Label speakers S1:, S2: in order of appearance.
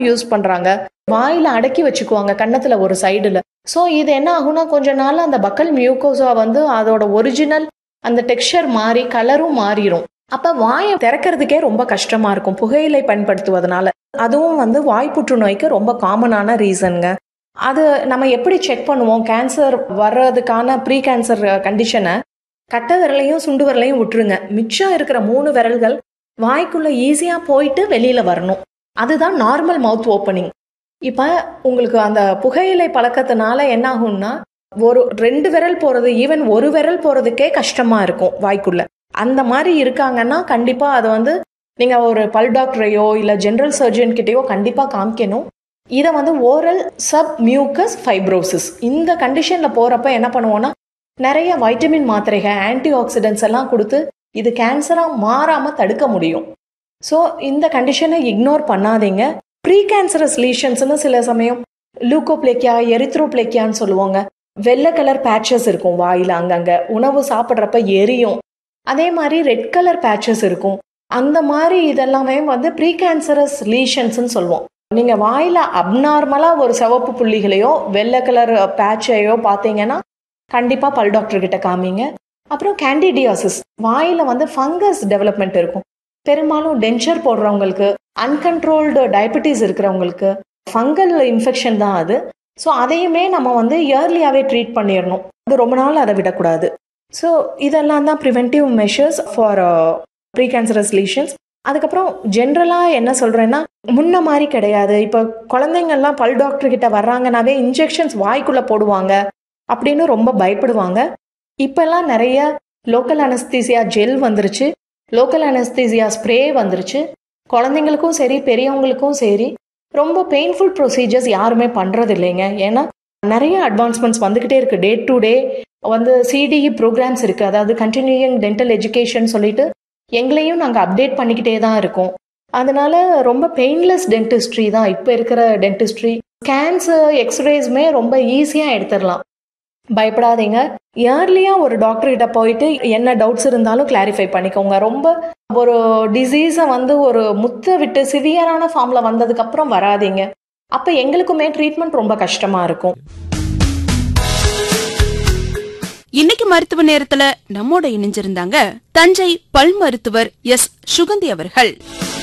S1: use பண்றாங்க வாயில அடக்கி வச்சுக்குவாங்க கன்னத்துல ஒரு சைடுல ஸோ இது என்ன ஆகும்னா கொஞ்ச நாள் அந்த பக்கல் மியூக்கோசா வந்து அதோட ஒரிஜினல் அந்த டெக்ஸ்சர் மாறி கலரும் மாறிடும் அப்ப வாயை திறக்கிறதுக்கே ரொம்ப கஷ்டமா இருக்கும் புகையிலை பயன்படுத்துவதனால அதுவும் வந்து வாய் புற்றுநோய்க்கு ரொம்ப காமனான ரீசனுங்க அது நம்ம எப்படி செக் பண்ணுவோம் கேன்சர் வர்றதுக்கான ப்ரீ கேன்சர் கண்டிஷனை கட்டை விரலையும் சுண்டு விரலையும் விட்டுருங்க மிச்சம் இருக்கிற மூணு விரல்கள் வாய்க்குள்ள ஈஸியா போயிட்டு வெளியில வரணும் அதுதான் நார்மல் மவுத் ஓப்பனிங் இப்போ உங்களுக்கு அந்த புகையிலை பழக்கத்தினால என்ன ஆகும்னா ஒரு ரெண்டு விரல் போறது ஈவன் ஒரு விரல் போறதுக்கே கஷ்டமா இருக்கும் வாய்க்குள்ள அந்த மாதிரி இருக்காங்கன்னா கண்டிப்பா அதை வந்து நீங்க ஒரு பல் டாக்டரையோ இல்ல ஜெனரல் சர்ஜன் கிட்டயோ கண்டிப்பா காமிக்கணும் இதை வந்து ஓரல் சப் மியூக்கஸ் ஃபைப்ரோசிஸ் இந்த கண்டிஷன்ல போறப்ப என்ன பண்ணுவோம்னா நிறைய வைட்டமின் மாத்திரைகள் ஆன்டி ஆக்சிடென்ட்ஸ் எல்லாம் கொடுத்து இது கேன்சரா மாறாம தடுக்க முடியும் ஸோ இந்த கண்டிஷனை இக்னோர் பண்ணாதீங்க ப்ரீ கேன்சரஸ் லீஷன்ஸ்னு சில சமயம் லூக்கோப்ளேக்கியா எரித்ரோப்ளேக்கியான்னு சொல்லுவாங்க வெள்ளை கலர் பேட்சஸ் இருக்கும் வாயில அங்கங்க உணவு சாப்பிட்றப்ப எரியும் அதே மாதிரி ரெட் கலர் பேட்சஸ் இருக்கும் அந்த மாதிரி இதெல்லாமே வந்து ப்ரீ கேன்சரஸ் லீஷன்ஸ்னு சொல்லுவோம் நீங்க வாயில அப்நார்மலா ஒரு சிவப்பு புள்ளிகளையோ வெள்ளை கலர் பேட்சையோ பார்த்தீங்கன்னா கண்டிப்பா பல் டாக்டர் கிட்ட காமிங்க அப்புறம் கேண்டிடியாசிஸ் வாயில வந்து ஃபங்கஸ் டெவலப்மெண்ட் இருக்கும் பெரும்பாலும் டென்ச்சர் போடுறவங்களுக்கு அன்கன்ட்ரோல்டு டயபெட்டிஸ் இருக்கிறவங்களுக்கு ஃபங்கல் இன்ஃபெக்ஷன் தான் அது ஸோ அதையுமே நம்ம வந்து இயர்லியாகவே ட்ரீட் பண்ணிடணும் அது ரொம்ப நாள் அதை விடக்கூடாது ஸோ இதெல்லாம் தான் preventive measures for precancerous lesions அதுக்கப்புறம் ஜென்ரலாக என்ன சொல்கிறேன்னா முன்ன மாதிரி கிடையாது இப்போ குழந்தைங்கள்லாம் பல் டாக்டர் கிட்ட வர்றாங்கனாவே இன்ஜெக்ஷன்ஸ் வாய்க்குள்ளே போடுவாங்க அப்படின்னு ரொம்ப பயப்படுவாங்க இப்போல்லாம் நிறைய லோக்கல் அனஸ்தீசியா ஜெல் வந்துருச்சு லோக்கல் அனஸ்தீசியா ஸ்ப்ரே வந்துருச்சு குழந்தைங்களுக்கும் சரி பெரியவங்களுக்கும் சரி ரொம்ப பெயின்ஃபுல் ப்ரொசீஜர்ஸ் யாருமே பண்ணுறது இல்லைங்க ஏன்னா நிறைய அட்வான்ஸ்மெண்ட்ஸ் வந்துக்கிட்டே இருக்கு டே டு டே வந்து சிடிஇ ப்ரோக்ராம்ஸ் இருக்கு அதாவது கண்டினியூயிங் டென்டல் எஜுகேஷன் சொல்லிட்டு எங்களையும் நாங்கள் அப்டேட் பண்ணிக்கிட்டே தான் இருக்கோம் அதனால ரொம்ப பெயின்லெஸ் டென்டிஸ்ட்ரி தான் இப்போ இருக்கிற டென்டிஸ்ட்ரி ஸ்கேன்ஸ் எக்ஸ்ரேஸ்மே ரொம்ப ஈஸியாக எடுத்துடலாம் பயப்படாதீங்க இயர்லியாக ஒரு டாக்டர் கிட்ட போயிட்டு என்ன டவுட்ஸ் இருந்தாலும் கிளாரிஃபை பண்ணிக்கோங்க ரொம்ப ஒரு டிசீஸை வந்து ஒரு முத்த விட்டு சிவியரான ஃபார்மில் வந்ததுக்கப்புறம் வராதீங்க அப்போ எங்களுக்குமே ட்ரீட்மெண்ட் ரொம்ப கஷ்டமாக இருக்கும்
S2: இன்னைக்கு மருத்துவ நேரத்துல நம்மோட இணைஞ்சிருந்தாங்க தஞ்சை பல் மருத்துவர் எஸ் சுகந்தி அவர்கள்